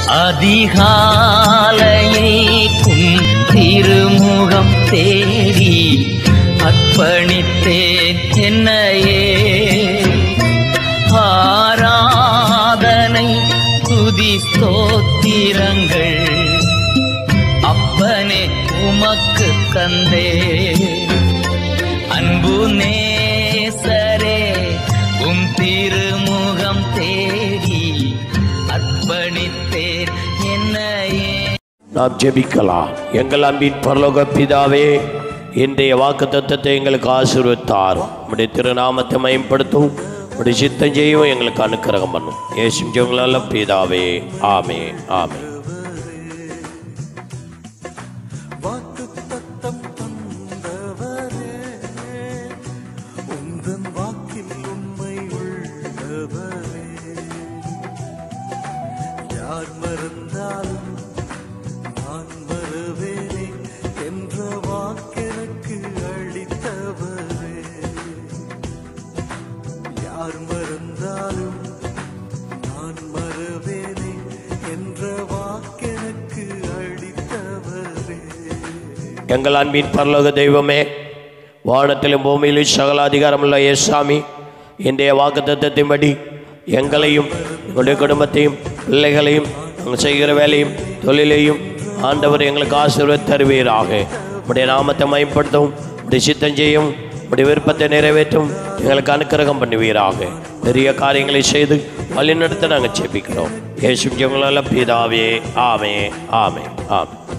அதிகாலையை கும் திருமுகம் தேடி அர்ப்பணித்தேன் என்னையே ஆராதனை துதி ஸ்தோத்திரங்கள் அப்பனே உமக்கு தந்தே அன்பு நேசரே உம் திருமுகம் தேடி அர்ப்பணித்தேன் என்னையே நாம் ஜெபிக்கலாம் எங்கள் அன்பின் பரலோக பிதாவே இன்றைய வாக்கு தத்துவத்தை எங்களுக்கு ஆசீர்வத்தார் உடைய திருநாமத்தை மயப்படுத்தும் உடைய சித்தம் செய்யும் எங்களுக்கு அனுக்கிரகம் பண்ணும் ஏசும் ஜெவங்களால பிதாவே ஆமே ஆமே வாக்குத்தத்தம் தந்தவரே உந்தன் வாக்கில் உண்மை உள்ளவரே யார் மறந்தாலும் நான் மறவேனே என்ற வாக்கெனக்கு அளித்தவரே யார் மறந்தாலும் நான் மறவேனே என்ற வாக்கெனக்கு அளித்தவரே எங்கள் அன்பின் பரலோக தெய்வமே வானத்திலும் பூமியிலும் சகல அதிகாரமுள்ள ஏசாமி இன்றைய வாக்கு தத்துவத்தின்படி எங்களையும் எங்களுடைய குடும்பத்தையும் பிள்ளைகளையும் நாங்கள் செய்கிற வேலையும் தொழிலையும் ஆண்டவர் எங்களுக்கு ஆசீர்வாத தருவீராக உடைய நாமத்தை மயப்படுத்தவும் உடைய சித்தம் செய்யும் உடைய விருப்பத்தை நிறைவேற்றும் எங்களுக்கு அனுக்கிரகம் பண்ணுவீராக பெரிய காரியங்களை செய்து வழிநடத்த நாங்கள் ஜெபிக்கிறோம் இயேசு ஜெகலால பிதாவே ஆமே ஆமே ஆமே